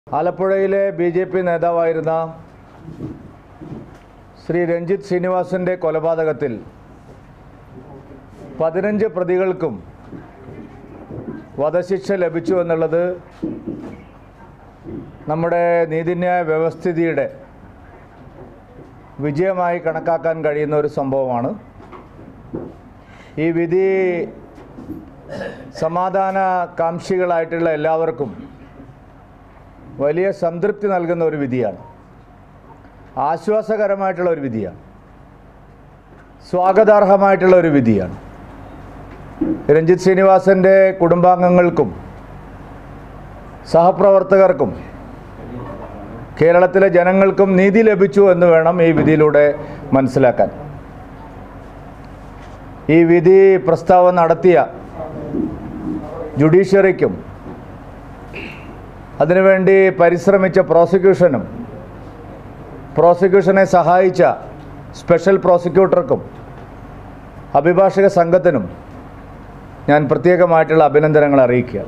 ആലപ്പുഴയിലെ B J P നേതാവായിരുന്ന ശ്രീ രഞ്ജിത്ത് ശ്രീനിവാസൻ്റെ കൊലപാതകത്തിൽ പതിനഞ്ച് പ്രതികൾക്കും വധശിക്ഷ ലഭിച്ചു എന്നുള്ളത് നമ്മുടെ നീതിന്യായ വ്യവസ്ഥിതിയുടെ വിജയമായി കണക്കാക്കാൻ കഴിയുന്ന ഒരു സംഭവമാണ് ഈ വിധി സമാധാന കാംക്ഷികളായിട്ടുള്ള എല്ലാവർക്കും വലിയ സംതൃപ്തി നൽകുന്ന ഒരു വിധിയാണ് ആശ്വാസകരമായിട്ടുള്ള ഒരു വിധിയാണ് സ്വാഗതാർഹമായിട്ടുള്ള ഒരു വിധിയാണ് രഞ്ജിത്ത് ശ്രീനിവാസൻ്റെ കുടുംബാംഗങ്ങൾക്കും സഹപ്രവർത്തകർക്കും കേരളത്തിലെ ജനങ്ങൾക്കും നീതി ലഭിച്ചു എന്ന് വേണം ഈ വിധിയിലൂടെ മനസ്സിലാക്കാൻ ഈ വിധി പ്രസ്താവന നടത്തിയ ജുഡീഷ്യറിക്കും അതിനുവേണ്ടി പരിശ്രമിച്ച പ്രോസിക്യൂഷനും പ്രോസിക്യൂഷനെ സഹായിച്ച സ്പെഷ്യൽ പ്രോസിക്യൂട്ടർക്കും അഭിഭാഷക സംഘത്തിനും ഞാൻ പ്രത്യേകമായിട്ടുള്ള അഭിനന്ദനങ്ങൾ അറിയിക്കുക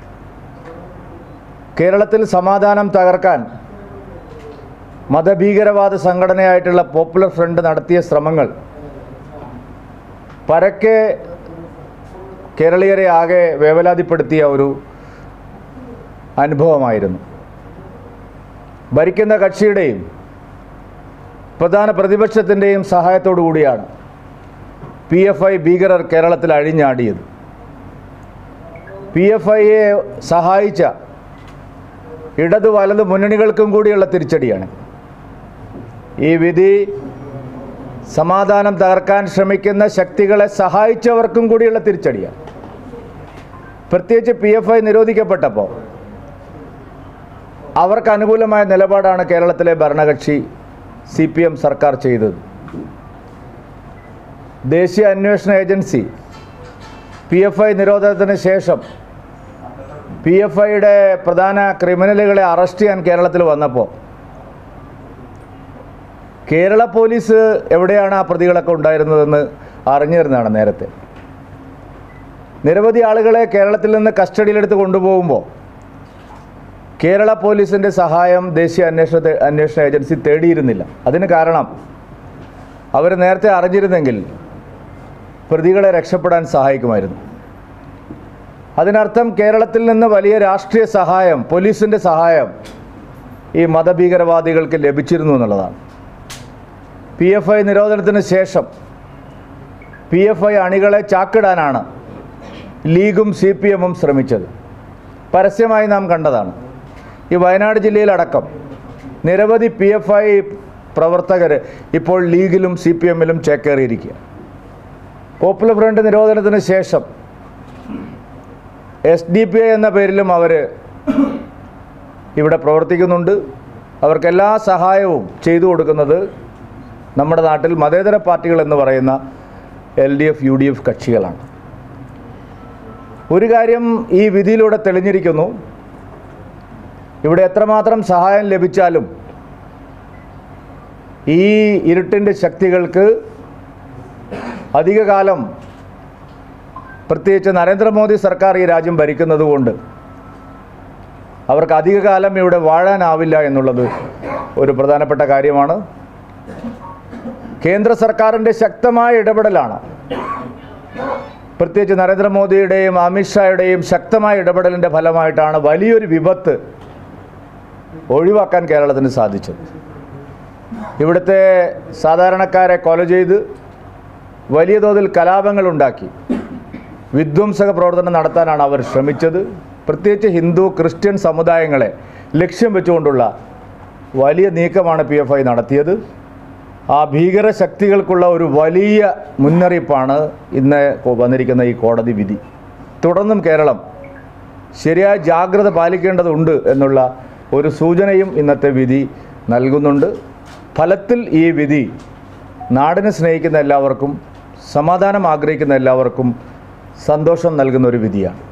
കേരളത്തിൽ സമാധാനം തകർക്കാൻ മതഭീകരവാദ സംഘടനയായിട്ടുള്ള പോപ്പുലർ ഫ്രണ്ട് നടത്തിയ ശ്രമങ്ങൾ പരക്കെ കേരളീയരെ ആകെ വേവലാതിപ്പെടുത്തിയ ഒരു അനുഭവമായിരുന്നു ഭരിക്കുന്ന കക്ഷിയുടെയും പ്രധാന പ്രതിപക്ഷത്തിൻ്റെയും സഹായത്തോടു കൂടിയാണ് പി എഫ് ഐ ഭീകരർ കേരളത്തിൽ അഴിഞ്ഞാടിയത് പി എഫ് ഐയെ സഹായിച്ച ഇടത് വലത് മുന്നണികൾക്കും കൂടിയുള്ള തിരിച്ചടിയാണ് ഈ വിധി സമാധാനം തകർക്കാൻ ശ്രമിക്കുന്ന ശക്തികളെ സഹായിച്ചവർക്കും കൂടിയുള്ള തിരിച്ചടിയാണ് പ്രത്യേകിച്ച് പി എഫ് ഐ നിരോധിക്കപ്പെട്ടപ്പോൾ അവർക്ക് അനുകൂലമായ നിലപാടാണ് കേരളത്തിലെ ഭരണകക്ഷി സി പി എം സർക്കാർ ചെയ്തത് ദേശീയ അന്വേഷണ ഏജൻസി പി എഫ് ഐ നിരോധനത്തിന് ശേഷം പി എഫ് ഐയുടെ പ്രധാന ക്രിമിനലുകളെ അറസ്റ്റ് ചെയ്യാൻ കേരളത്തിൽ വന്നപ്പോൾ കേരള പോലീസ് എവിടെയാണ് ആ പ്രതികളൊക്കെ ഉണ്ടായിരുന്നതെന്ന് അറിഞ്ഞിരുന്നതാണ് നേരത്തെ നിരവധി ആളുകളെ കേരളത്തിൽ നിന്ന് കസ്റ്റഡിയിലെടുത്ത് കൊണ്ടുപോകുമ്പോൾ കേരള പോലീസിൻ്റെ സഹായം ദേശീയ അന്വേഷണ അന്വേഷണ ഏജൻസി തേടിയിരുന്നില്ല അതിന് കാരണം അവർ നേരത്തെ അറിഞ്ഞിരുന്നെങ്കിൽ പ്രതികളെ രക്ഷപ്പെടാൻ സഹായിക്കുമായിരുന്നു അതിനർത്ഥം കേരളത്തിൽ നിന്ന് വലിയ രാഷ്ട്രീയ സഹായം പോലീസിൻ്റെ സഹായം ഈ മതഭീകരവാദികൾക്ക് ലഭിച്ചിരുന്നു എന്നുള്ളതാണ് പി എഫ് ഐ നിരോധനത്തിന് ശേഷം പി എഫ് ഐ അണികളെ ചാക്കിടാനാണ് ലീഗും സി പി എമ്മും ശ്രമിച്ചത് പരസ്യമായി നാം കണ്ടതാണ് ഈ വയനാട് ജില്ലയിലടക്കം നിരവധി പി എഫ് ഐ പ്രവർത്തകർ ഇപ്പോൾ ലീഗിലും സി പി എമ്മിലും ചേക്കേറിയിരിക്കുക പോപ്പുലർ ഫ്രണ്ട് നിരോധനത്തിന് ശേഷം എസ് ഡി പി ഐ എന്ന പേരിലും അവർ ഇവിടെ പ്രവർത്തിക്കുന്നുണ്ട് അവർക്ക് എല്ലാ സഹായവും ചെയ്തു കൊടുക്കുന്നത് നമ്മുടെ നാട്ടിൽ മതേതര പാർട്ടികൾ എന്ന് പറയുന്ന L D F U D F കക്ഷികളാണ് ഒരു കാര്യം ഈ വിധിയിലൂടെ തെളിഞ്ഞിരിക്കുന്നു ഇവിടെ എത്രമാത്രം സഹായം ലഭിച്ചാലും ഈ ഇരുട്ടിൻ്റെ ശക്തികൾക്ക് അധികകാലം പ്രത്യേകിച്ച് നരേന്ദ്രമോദി സർക്കാർ ഈ രാജ്യം ഭരിക്കുന്നതുകൊണ്ട് അവർക്ക് അധികകാലം ഇവിടെ വാഴാനാവില്ല എന്നുള്ളത് ഒരു പ്രധാനപ്പെട്ട കാര്യമാണ് കേന്ദ്ര സർക്കാരിൻ്റെ ശക്തമായ ഇടപെടലാണ് പ്രത്യേകിച്ച് നരേന്ദ്രമോദിയുടെയും അമിത്ഷായുടെയും ശക്തമായ ഇടപെടലിൻ്റെ ഫലമായിട്ടാണ് വലിയൊരു വിപത്ത് ഒഴിവാക്കാൻ കേരളത്തിന് സാധിച്ചത് ഇവിടുത്തെ സാധാരണക്കാരെ കൊല ചെയ്ത് വലിയ തോതിൽ കലാപങ്ങൾ ഉണ്ടാക്കി വിധ്വംസക പ്രവർത്തനം നടത്താനാണ് അവർ ശ്രമിച്ചത് പ്രത്യേകിച്ച് ഹിന്ദു ക്രിസ്ത്യൻ സമുദായങ്ങളെ ലക്ഷ്യം വെച്ചുകൊണ്ടുള്ള വലിയ നീക്കമാണ് പി എഫ് ഐ നടത്തിയത് ആ ഭീകര ശക്തികൾക്കുള്ള ഒരു വലിയ മുന്നറിയിപ്പാണ് ഇന്ന് വന്നിരിക്കുന്ന ഈ കോടതി വിധി തുടർന്നും കേരളം ശരിയായ ജാഗ്രത പാലിക്കേണ്ടതുണ്ട് എന്നുള്ള ഒരു സൂചനയും ഇന്നത്തെ വിധി നൽകുന്നുണ്ട് ഫലത്തിൽ ഈ വിധി നാടിനെ സ്നേഹിക്കുന്ന എല്ലാവർക്കും സമാധാനം ആഗ്രഹിക്കുന്ന എല്ലാവർക്കും സന്തോഷം നൽകുന്ന ഒരു വിധിയാണ്